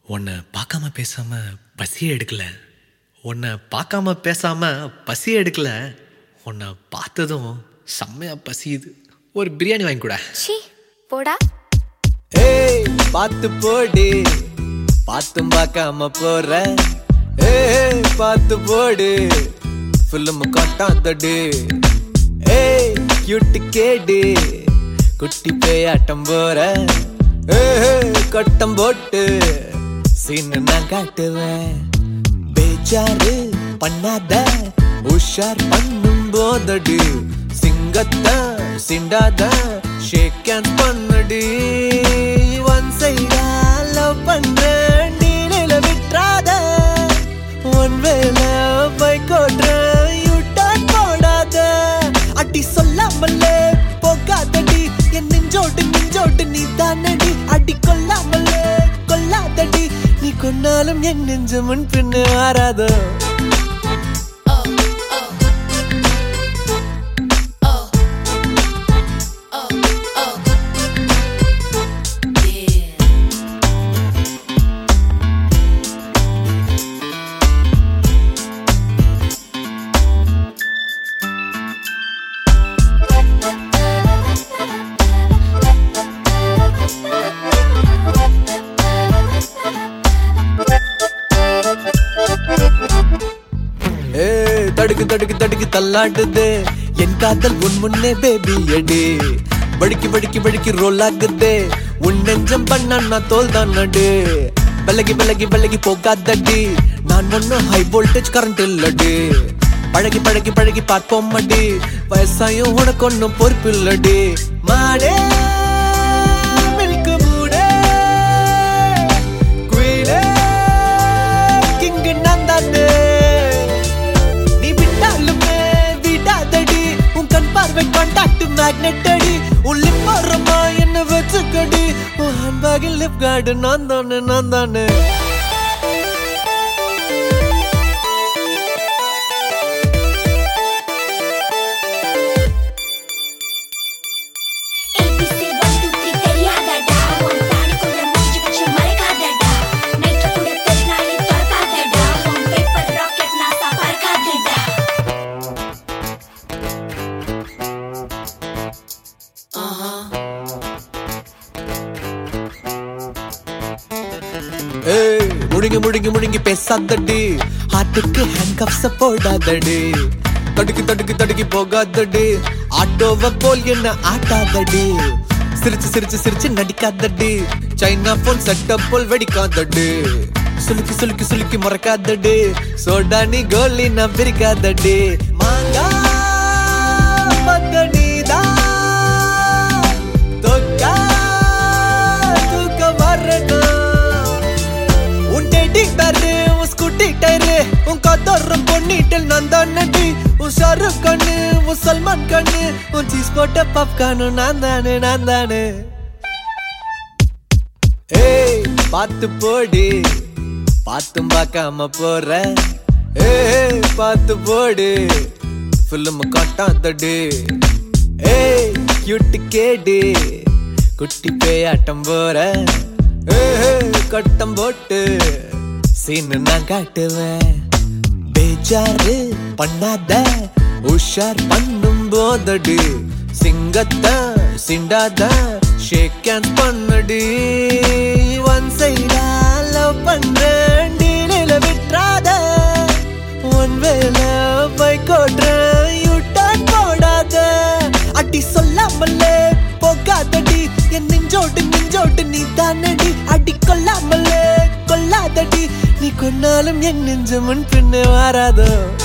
உன்னை பார்க்காம பேசாம பசியே எடுக்கல உன்னை பார்க்காம பேசாம பசியே எடுக்கல உன்னை பார்த்ததும் செம்மையா பசியுது ஒரு பிரியாணி வாங்கி கூட ஷீ போடா ஏய் பார்த்து போடு பார்த்தும் பார்க்காம போற ஏய் பார்த்து போடு ஃபில்லும் காட்டாதடு ஏய் கியூட்டு கேடு குட்டி பேயாட்டம் போற ஏய் கட்டம் போட்டு சீனு நான் காட்டுவேன் பேஜாரு பண்ணாத உஷார் பண்ணும் போதடு சிங்கத்த சிண்டாத ஷேக் ஹேண்ட் பண்ணடி ஒன் சைடா லவ் பண்றேன் டீலில விட்றாத ஒன் வேல பைக் ஓட்டுறேன் யூ டர்ன் போடாத அடி சொல்லாமலே போகாதடி என் நெஞ்சோட்டு நெஞ்சோட்டு நீ தானடி அடி கொல்லாமலே கொல்லாதடி நீ கொன்னாலும் என் நெஞ்சு முன் பின்னு மாறாதோ ஏய் தடுக்கு தடுக்கு தடுக்கு தள்ளாடுது என் காதல் உன் முன்னே பேபி அடி வடிக்கி வடிக்கி வடிக்கி ரோல் ஆகுது உன் நெஞ்சம் பண்ண நான் தோல் தான் நடு விலகி விலகி விலகி போகாதடி நான் ஒன்னும் ஹை வோல்டேஜ் கரண்ட் இல்லடி பழகி பழகி பழகி பார்ப்போம் அடி வயசாயும் உனக்கு ஒன்னும் பொறுப்பு இல்லடி மாடே மில்க் மூடே குயிலே கிங்கு நான் தானே நீ விட்டாலுமே விடாதடி உன் கண் பார்வை காண்டாக்ட் மேக்னெட் அடி உன் லிப் மரமா என்ன வச்சுக்கடி உன் ஹேண்ட்பேக்கில் லிப் கார்டு நான் தானே நான் தானே ABC one two three தெரியாதடா உன் தாடிக்குள்ள மூஞ்சி வச்சு மறைக்காதடா நைட்டு கூட திருநாளி திறக்காதடா உன் பேப்பர் ராக்கெட் நாசா பறக்காதடா ஏய் முழுங்கி முழுங்கி முழுங்கி பேசாதடி ஹார்ட்டுக்கு ஹேண்ட் கப்ஸ் போடாதடி தடுக்கி தடுக்கி தடுக்கி போகாதடி ஆட்டோவ போல் என்ன ஆட்டாதடி சிரிச்சு சிரிச்சு சிரிச்சு நடிக்காதடி சைனா போன் செட்டப் போல் வெடிக்காதடி சுலுக்கி சுலுக்கி சுலுக்கி மறக்காதடி சோடா நீ கோலி நான் பிரிக்காதடி மாங்கா மதனிதா தொக்கா தூக்க வரணும் உன் டேட்டி பேரு உன் ஸ்கூட்டி டயரு உன் கதோரம் பொன்னிட்டல் நான் தானடி உன் ஷாருக் கண்ணு உன் சல்மான் கண்ணு உன் சீஸ் போட்ட பாப்கார்னு நான் தானே நான் தானே ஏய் பார்த்து போடி பார்த்தும் பார்க்காம போற ஏய் பார்த்து போடு ஃபில்லும் காட்டாதடி ஏய் கியூட்டு கேடு குட்டி பேயாட்டம் போற ஏய் கட்டம் போட்டு சீனு நான் காட்டுவேன் பேஜாரு பண்ணாத உஷார் பண்ணும் போதடி சிங்கத்த சிண்டாத ஷேக் ஹேண்ட் பண்ணடி ஒன் சைடா லவ் பண்றேன் டீலில விட்றாத ஒன் வேல பைக் ஓட்டுறேன் யூ டர்ன் போடாத அடி சொல்லாமலே போகாதடி என் நெஞ்சோட்டு நெஞ்சோட்டு நீ தானடி அடி கொல்லாமலே கொல்லாதடி நீ கொன்னாலும் என் நெஞ்சு முன் பின்ன வாராதோ